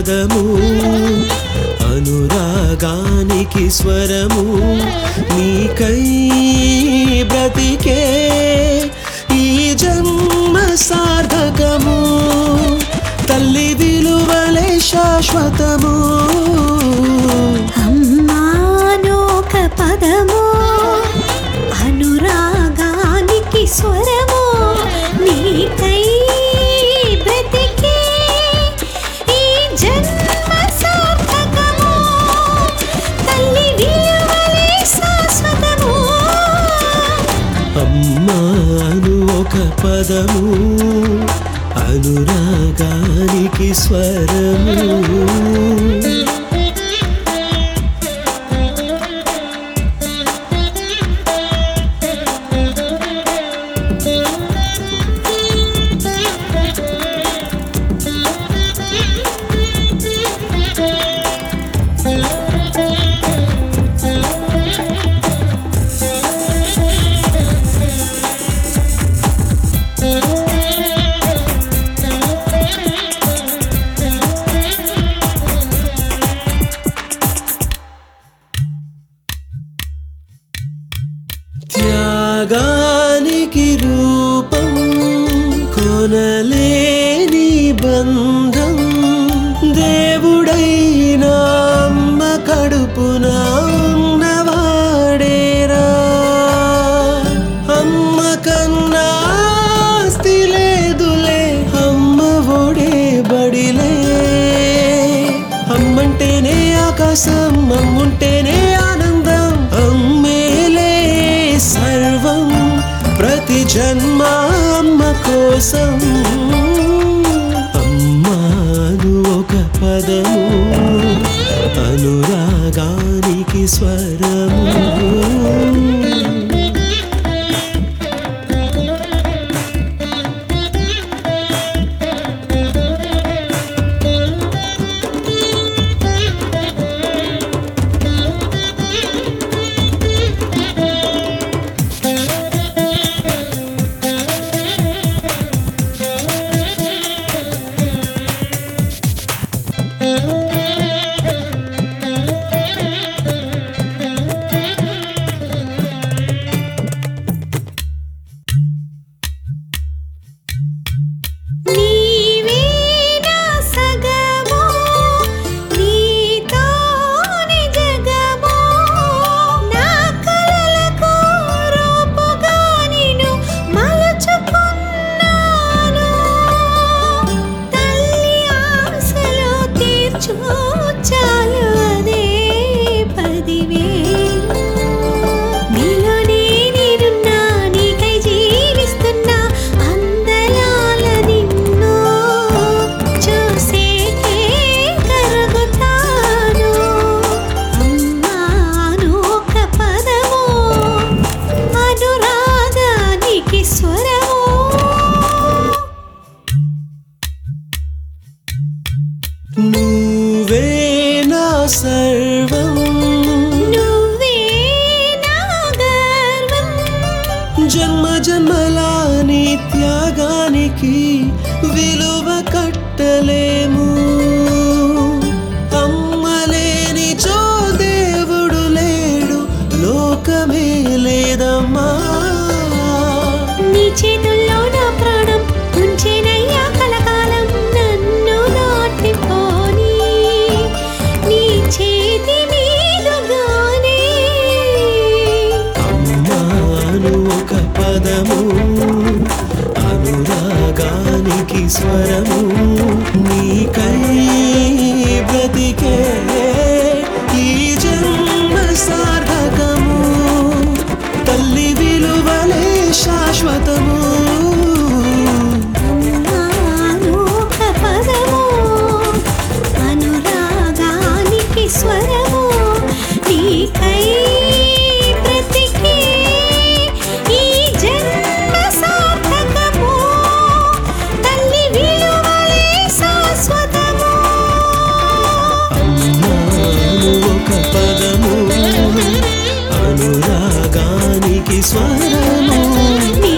పదము అనురాగానికి స్వరము నీకై బ్రతికే ఈ జన్మ సార్థకము తల్లి విలువలే శాశ్వతము అమ్మానోక పదము అనురాగానికి స్వరము నీకై బ్రతికే ఈ జన్మ సార్థకము తల్లి విలువలే శాశ్వతము అమ్మాను ఒక పదము అనురాగానికి స్వరము త్యాగానికి రూపం కొనలేని బంధం దేవుడైన అమ్మ కడుపున ఉన్నవాడేరా అమ్మ కన్నా ఆస్తి లేదులే అమ్మ ఒడే బడిలే అమ్మంటేనే ఆకాశం అమ్ముంటేనే ఆనందం అమ్మేలే సర్వం ప్రతి జన్మ అమ్మ కోసం అమ్మాను ఒక పదము అనురాగానికి స్వరము నీవే నా సగము నీతోని జగము నా కలలకు రూపుగా నిన్ను మలుచుకున్నాను తల్లి ఆశలు తీర్చు చాలు అదే పదివేలు నీలోనే నేనున్నా నీకై జీవిస్తున్నా అందలాల నిన్ను చూసేకే కరుగుతాను అమ్మాను ఒక పదము అనురాగానికి స్వరము నువ్వే నా సర్వం నువ్వే నా గర్వం జన్మ జన్మలాని త్యాగానికి విలువ కట్టలేము అమ్మలేని చో దేవుడు లేడు లోకమే లేదమ్మా నీ చేతుల్లో నా ప్రాణం ఉంచేనయ్యా కలకాలం నన్ను దాటిపోని నీ చేతి మీదుగానే అమ్మాను ఒక పదము అనురాగానికి స్వరము నీకై బ్రతికే ఈ జన్మ సార్థకము తల్లి విలువలే శాశ్వతము అమ్మాను ఒక పదము అనురాగానికి స్వరము నీకై బ్రతికే ఈ జన్మ సార్థకము తల్లి విలువలే శాశ్వతము అమ్మాను ఒక పదము అనురాగానికి స్వరము నీ